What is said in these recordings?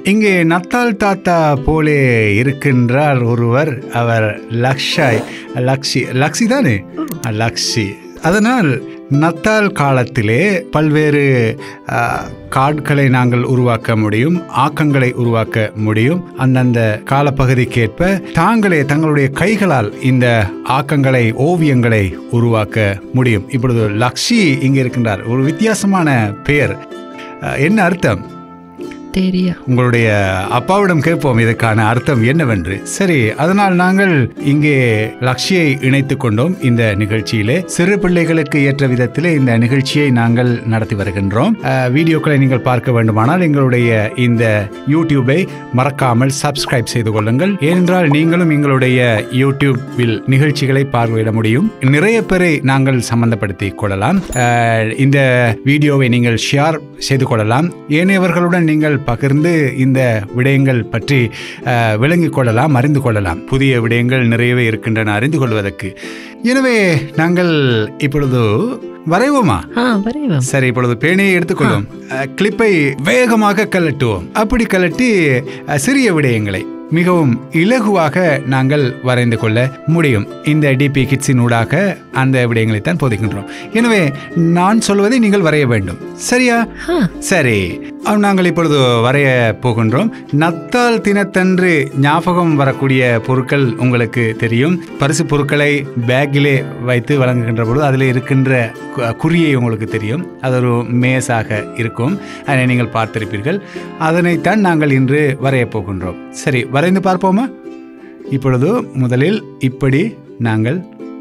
இங்கே நத்தால் தாத்தா போலே இருக்கின்றார் ஒருவர் அவர் லக்ஷாய் லக்ஷி லக்ஷி தானே லக்ஷி அதனால் நத்தால் காலத்திலே பல்வேறு ஆ, கார்ட்களை நாங்கள் உருவாக்க முடியும் ஆக்கங்களை உருவாக்க முடியும் அந்தந்த காலப்பகுதிக்கேற்ப தாங்களே தங்களுடைய கைகளால் இந்த ஆக்கங்களை ஓவியங்களை உருவாக்க முடியும் இப்பொழுது லக்ஷி இங்கே இருக்கின்றார் ஒரு வித்தியாசமான பெயர் ஆ, என்ன அர்த்தம் தெரியா உங்களுடைய அப்பாவிடம் கேட்போம் இதற்கான அர்த்தம் என்னவென்று சரி அதனால் நாங்கள் இங்கே லக்ஷியை இணைத்துக் கொண்டோம் இந்த நிகழ்ச்சியிலே சிறு பிள்ளைகளுக்கு ஏற்ற விதத்திலே இந்த நிகழ்ச்சியை நாங்கள் நடத்தி வருகின்றோம் அஹ், வீடியோக்களை நீங்கள் பார்க்க வேண்டுமானால் எங்களுடைய இந்த யூடியூபை மறக்காமல் சப்ஸ்கிரைப் செய்து கொள்ளுங்கள் ஏனென்றால் நீங்களும் எங்களுடைய யூடியூபில் நிகழ்ச்சிகளை பார்வையிட முடியும் நிறைய பேரை நாங்கள் சம்பந்தப்படுத்திக் கொள்ளலாம் அஹ், இந்த வீடியோவை நீங்கள் ஷேர் செய்து கொள்ளலாம் ஏனையவர்களுடன் நீங்கள் பகிர்ந்து இந்த விடயங்கள் பற்றி அஹ், விளங்கிக் கொள்ளலாம் அறிந்து கொள்ளலாம் புதிய விடயங்கள் நிறையவே இருக்கின்றன அறிந்து கொள்வதற்கு எனவே நாங்கள் இப்பொழுது வரைவோமா ஆ வரைவோம் சரி இப்பொழுது பேனையை எடுத்துக்கொள்வோம் அஹ், கிளிப்பை வேகமாக கலட்டுவோம் அப்படி கலட்டி அஹ், சிறிய விடயங்களை மிகவும் இலகுவாக நாங்கள் வரைந்து கொள்ள முடியும் இந்த டிபி கிட்ஸின் ஊடாக அந்த விடயங்களை தான் போதிக்கின்றோம் எனவே நான் சொல்வதை நீங்கள் வரைய வேண்டும் சரியா ஆ சரி அஹ், நாங்கள் இப்பொழுது வரைய போகின்றோம் நத்தால் தினத்தன்று ஞாபகம் வரக்கூடிய பொருட்கள் உங்களுக்கு தெரியும் பரிசு பொருட்களை பேக்கிலே வைத்து வழங்குகின்ற பொழுது அதில் இருக்கின்ற கு- குறியை உங்களுக்கு தெரியும் அது ஒரு மேஸாக இருக்கும் அதை நீங்கள் பார்த்திருப்பீர்கள் அதனைத்தான் நாங்கள் இன்று வரையப் போகின்றோம் சரி வரைந்து பார்ப்போமா இப்பொழுது முதலில் இப்படி நாங்கள்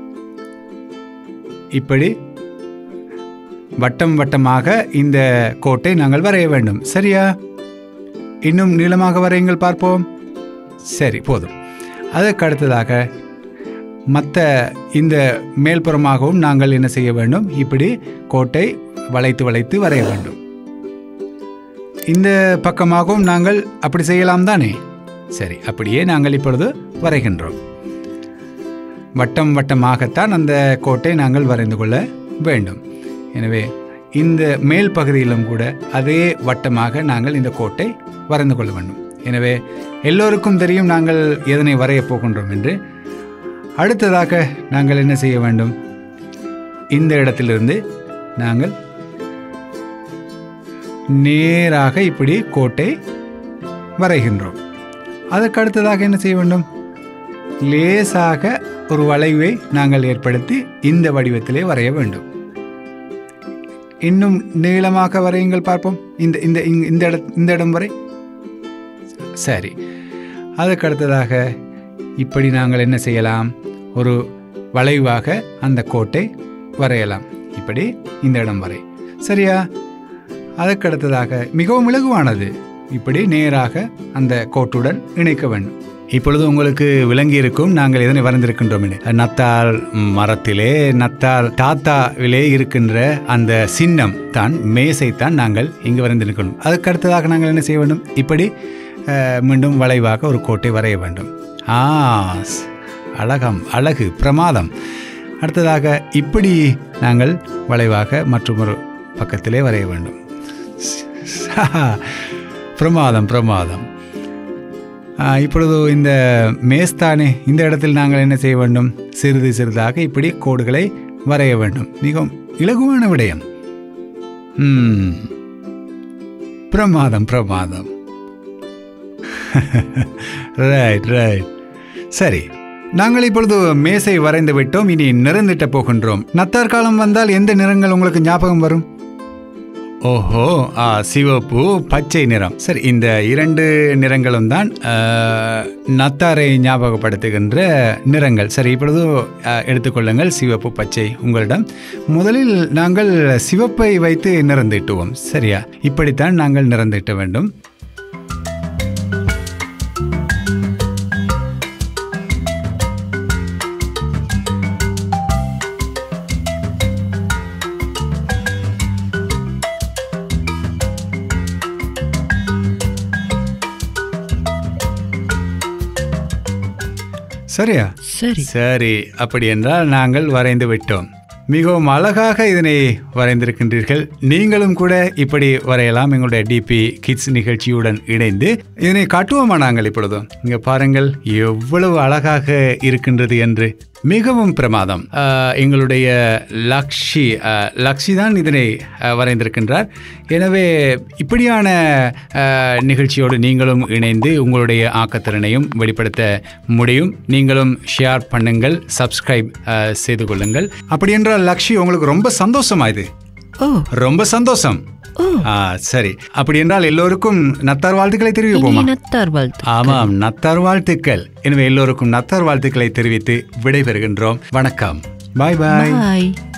இப்படி வட்டம் வட்டமாக இந்த கோட்டை நாங்கள் வரைய வேண்டும் சரியா இன்னும் நீளமாக வரையுங்கள் பார்ப்போம் சரி போதும் அதற்கு அடுத்ததாக மற்ற இந்த மேல்புறமாகவும் நாங்கள் என்ன செய்ய வேண்டும் இப்படி கோட்டை வளைத்து வளைத்து வரைய வேண்டும் இந்த பக்கமாகவும் நாங்கள் அப்படி செய்யலாம் தானே சரி அப்படியே நாங்கள் இப்பொழுது வரைகின்றோம் வட்டம் வட்டமாகத்தான் அந்த கோட்டை நாங்கள் வரைந்து கொள்ள வேண்டும் எனவே இந்த மேல் பகுதியிலும் கூட அதே வட்டமாக நாங்கள் இந்த கோட்டை வரைந்து கொள்ள வேண்டும் எனவே எல்லோருக்கும் தெரியும் நாங்கள் எதனை வரையப் போகின்றோம் என்று அடுத்ததாக நாங்கள் என்ன செய்ய வேண்டும் இந்த இடத்திலிருந்து நாங்கள் நேராக இப்படி கோட்டை வரைகின்றோம் அதற்கு அடுத்ததாக என்ன செய்ய வேண்டும் லேசாக ஒரு வளைவை நாங்கள் ஏற்படுத்தி இந்த வடிவத்திலே வரைய வேண்டும் இன்னும் நீளமாக வரையுங்கள் பார்ப்போம் இந்த இந்த இங்க- இந்த இட இந்த இடம் வரை சரி அதுக்கு அடுத்ததாக இப்படி நாங்கள் என்ன செய்யலாம் ஒரு வளைவாக அந்த கோட்டை வரையலாம் இப்படி இந்த இடம் வரை சரியா அதற்கு அடுத்ததாக மிகவும் இலகுவானது இப்படி நேராக அந்த கோட்டுடன் இணைக்க வேண்டும் இப்பொழுது உங்களுக்கு விளங்கி இருக்கும் நாங்கள் இதனை வரைந்திருக்கின்றோம் என்று. நத்தால் மரத்திலே நத்தால் தாத்தாவிலே இருக்கின்ற அந்த சின்னம் தான் மேசை தான் நாங்கள் இங்கு வரைந்திருக்கணும் அதுக்கு அடுத்ததாக நாங்கள் என்ன செய்ய வேண்டும் இப்படி அஹ், மீண்டும் வளைவாக ஒரு கோட்டை வரைய வேண்டும் ஆ ஸ்- அழகம் அழகு பிரமாதம் அடுத்ததாக இப்படி நாங்கள் வளைவாக மற்றொரு பக்கத்திலே வரைய வேண்டும் பிரமாதம் பிரமாதம் ஆ, இப்பொழுது இந்த மேஸ்தானே இந்த இடத்தில் நாங்கள் என்ன செய்ய வேண்டும் சிறிது சிறிதாக இப்படி கோடுகளை வரைய வேண்டும் மிகவும் இலகுவான விடயம் ம். பிரமாதம் பிரமாதம் ரைட் ரைட் சரி நாங்கள் இப்பொழுது மேசை வரைந்து விட்டோம் இனி நிறந்திட்ட போகின்றோம் நத்தார் காலம் வந்தால் எந்த நிறங்கள் உங்களுக்கு ஞாபகம் வரும் ஓஹோ ஆ சிவப்பு பச்சை நிறம் சரி இந்த இரண்டு நிறங்களும் தான் ஆ, நத்தாரை ஞாபகப்படுத்துகின்ற நிறங்கள் சரி இப்பொழுது ஆ, எடுத்துக்கொள்ளுங்கள் சிவப்பு பச்சை உங்களிடம் முதலில் நாங்கள் சிவப்பை வைத்து நிறந்திட்டுவோம் சரியா இப்படித்தான் நாங்கள் நிறந்திட்ட வேண்டும் சரியா சரி சரி அப்படி என்றால் நாங்கள் வரைந்து விட்டோம் மிகவும் அழகாக இதனை வரைந்திருக்கின்றீர்கள் நீங்களும் கூட இப்படி வரையலாம் எங்களுடைய டிபி கிட்ஸ் நிகழ்ச்சியுடன் இணைந்து இதனை காட்டுவோமா நாங்கள் இப்பொழுதும் இங்க பாருங்கள் எவ்வளவு அழகாக இருக்கின்றது என்று மிகவும் பிரமாதம் ஆஹ், எங்களுடைய லக்ஷி ஆஹ், லக்ஷி தான் இதனை ஆஹ், வரைந்திருக்கின்றார் எனவே இப்படியான ஆஹ், நிகழ்ச்சியோடு நீங்களும் இணைந்து உங்களுடைய ஆக்கத்திறனையும் வெளிப்படுத்த முடியும் நீங்களும் ஷேர் பண்ணுங்கள் சப்ஸ்கிரைப் செய்து கொள்ளுங்கள் அப்படி என்றால் லக்ஷி உங்களுக்கு ரொம்ப சந்தோஷமா இது ஓ ரொம்ப சந்தோஷம் ஓ ஆ சரி அப்படி என்றால் எல்லோருக்கும் நத்தார் வாழ்த்துக்களை தெரிவிப்போமா இனத்தார் வாழ்த்து ஆமாம் நத்தார் வாழ்த்துக்கள் எனவே எல்லோருக்கும் நத்தார் வாழ்த்துக்களை தெரிவித்து விடைபெறுகின்றோம் வணக்கம் பாய் பாய் பாய்